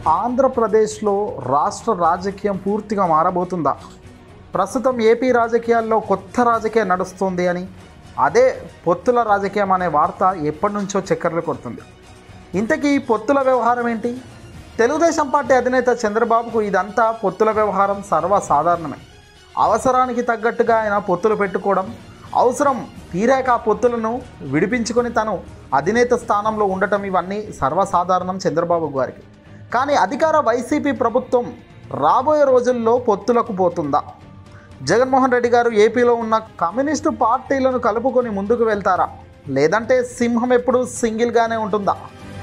ఆంధ్రప్రదేశ్లో రాష్ట్ర రాజకీయం పూర్తిగా మారబోతుందా ప్రస్తుతం ఏపీ రాజకీయాల్లో కొత్త రాజకీయం నడుస్తుంది అని అదే పొత్తుల రాజకీయం అనే వార్త ఎప్పటి నుంచో చక్కర్లు కొడుతుంది ఇంతకీ ఈ పొత్తుల వ్యవహారం ఏంటి తెలుగుదేశం పార్టీ అధినేత చంద్రబాబుకు ఇదంతా పొత్తుల వ్యవహారం సర్వసాధారణమే అవసరానికి తగ్గట్టుగా ఆయన పొత్తులు పెట్టుకోవడం అవసరం తీరాక ఆ పొత్తులను విడిపించుకొని తను అధినేత స్థానంలో ఉండటం ఇవన్నీ సర్వసాధారణం చంద్రబాబు గారికి కానీ అధికార వైసీపీ ప్రభుత్వం రాబోయే రోజుల్లో పొత్తులకు పోతుందా జగన్మోహన్ రెడ్డి గారు ఏపీలో ఉన్న కమ్యూనిస్టు పార్టీలను కలుపుకొని ముందుకు వెళ్తారా లేదంటే సింహం ఎప్పుడు సింగిల్గానే ఉంటుందా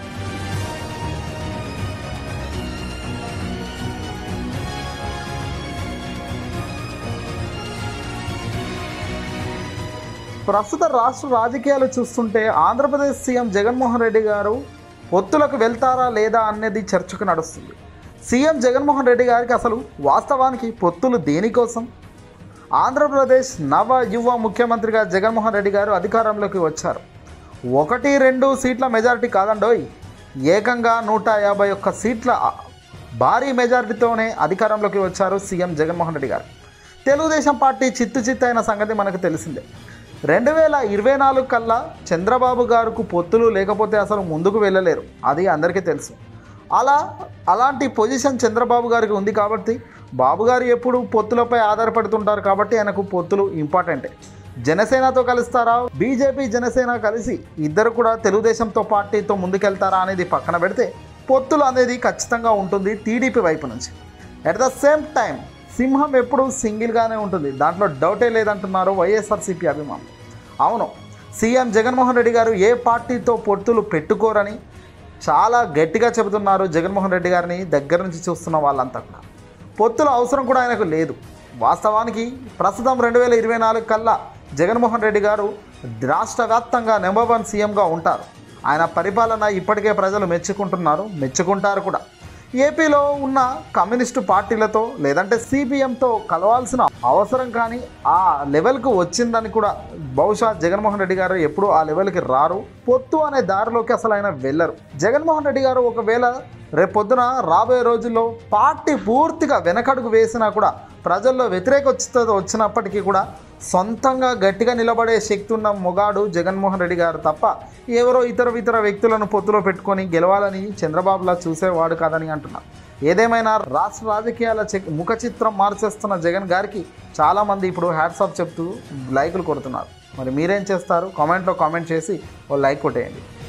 ప్రస్తుత రాష్ట్ర రాజకీయాలు చూస్తుంటే ఆంధ్రప్రదేశ్ సీఎం జగన్మోహన్ రెడ్డి గారు పొత్తులకు వెళ్తారా లేదా అనేది చర్చకు నడుస్తుంది సీఎం జగన్మోహన్ రెడ్డి గారికి అసలు వాస్తవానికి పొత్తులు దేనికోసం ఆంధ్రప్రదేశ్ నవ యువ ముఖ్యమంత్రిగా జగన్మోహన్ రెడ్డి గారు అధికారంలోకి వచ్చారు ఒకటి రెండు సీట్ల మెజారిటీ కాదండోయ్ ఏకంగా నూట యాభై ఒక్క సీట్ల భారీ మెజారిటీతోనే అధికారంలోకి వచ్చారు సీఎం జగన్మోహన్ రెడ్డి గారు తెలుగుదేశం పార్టీ చిత్తు చిత్తు అయిన సంగతి మనకు తెలిసిందే రెండు వేల ఇరవై నాలుగు కల్లా చంద్రబాబు గారికి పొత్తులు లేకపోతే అసలు ముందుకు వెళ్ళలేరు అది అందరికీ తెలుసు అలా అలాంటి పొజిషన్ చంద్రబాబు గారికి ఉంది కాబట్టి బాబు గారు ఎప్పుడు పొత్తులపై ఆధారపడుతుంటారు కాబట్టి ఆయనకు పొత్తులు ఇంపార్టెంటే జనసేనతో కలుస్తారా బీజేపీ జనసేన కలిసి ఇద్దరు కూడా తెలుగుదేశంతో పార్టీతో ముందుకెళ్తారా అనేది పక్కన పెడితే పొత్తులు అనేది ఖచ్చితంగా ఉంటుంది టీడీపీ వైపు నుంచి అట్ ద సేమ్ టైం సింహం ఎప్పుడు సింగిల్గానే ఉంటుంది దాంట్లో డౌటే లేదంటున్నారు వైఎస్ఆర్సీపీ అభిమానులు అవును సీఎం జగన్మోహన్ రెడ్డి గారు ఏ పార్టీతో పొత్తులు పెట్టుకోరని చాలా గట్టిగా చెబుతున్నారు జగన్మోహన్ రెడ్డి గారిని దగ్గర నుంచి చూస్తున్న వాళ్ళంతా కూడా పొత్తుల అవసరం కూడా ఆయనకు లేదు వాస్తవానికి ప్రస్తుతం రెండు వేల ఇరవై నాలుగు కల్లా జగన్మోహన్ రెడ్డి గారు రాష్ట్ర వ్యాప్తంగా నెంబర్ వన్ సీఎంగా ఉంటారు ఆయన పరిపాలన ఇప్పటికే ప్రజలు మెచ్చుకుంటున్నారు మెచ్చుకుంటారు కూడా ఏపీలో ఉన్న కమ్యూనిస్టు పార్టీలతో లేదంటే సిపిఎంతో కలవాల్సిన అవసరం కానీ ఆ లెవెల్కు వచ్చిందని కూడా బహుశా జగన్మోహన్ రెడ్డి గారు ఎప్పుడూ ఆ లెవెల్కి రారు పొత్తు అనే దారిలోకి అసలు ఆయన వెళ్ళరు జగన్మోహన్ రెడ్డి గారు ఒకవేళ రేపొద్దున రాబోయే రోజుల్లో పార్టీ పూర్తిగా వెనకడుగు వేసినా కూడా ప్రజల్లో వ్యతిరేకత వచ్చినప్పటికీ కూడా సొంతంగా గట్టిగా నిలబడే శక్తి ఉన్న మొగాడు జగన్మోహన్ రెడ్డి గారు తప్ప ఎవరో ఇతర ఇతర వ్యక్తులను పొత్తులో పెట్టుకొని గెలవాలని చంద్రబాబులా చూసేవాడు కాదని అంటున్నారు ఏదేమైనా రాష్ట్ర రాజకీయాల చెక్ ముఖ చిత్రం మార్చేస్తున్న జగన్ గారికి చాలామంది ఇప్పుడు హ్యాట్సాప్ చెప్తూ లైకులు కొడుతున్నారు మరి మీరేం చేస్తారు కామెంట్లో కామెంట్ చేసి ఓ లైక్ కొట్టేయండి